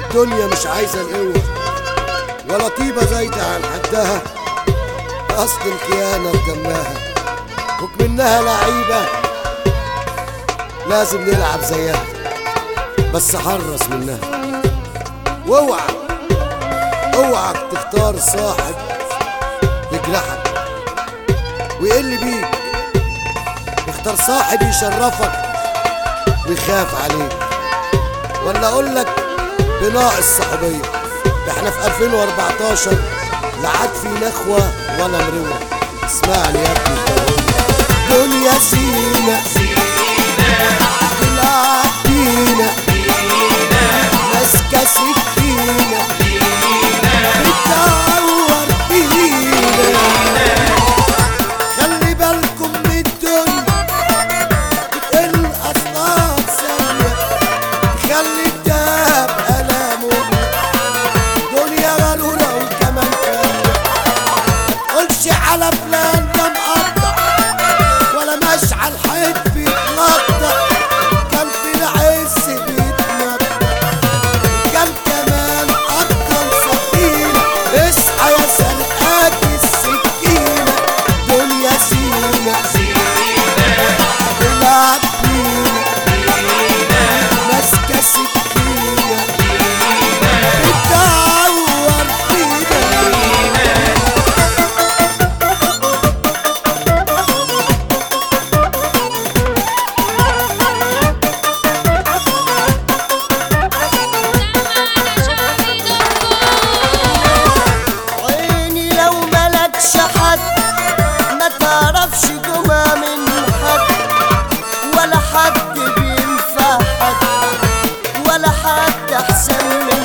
الدنيا مش عايزة القوة ولا طيبة زايدة عن حدها أصل الخيانة بدمها حكم إنها لعيبة لازم نلعب زيها بس حرص منها واوعى اوعى تختار صاحب يجرحك ويقل بيك اختار صاحب يشرفك ويخاف عليك ولا اقول لك بناقص صحوبيه احنا في 2014 لا عاد في نخوه ولا مروه اسمعني يا ابني دنيا زينه تلعب بينا ماسكه سكينه بتعور فينا خلي بالكم من الدنيا بتقل اصناف ثانيه تخلي الدهب ألامه دنيا غلولة وكمان كاملة متقولش على فلان ده مقطع ولا مشعل حيط بيتنطط كان في العز بيتنطط كان كمان أكتر سفينة اصحى يا سرقاك السكينة دنيا زينة العب بينا ماسكة سكينة بتعور فينا عيني لو ملكش حد ما تعرفش جمع من حد ولا حد بينفع حد ولا حد احسن من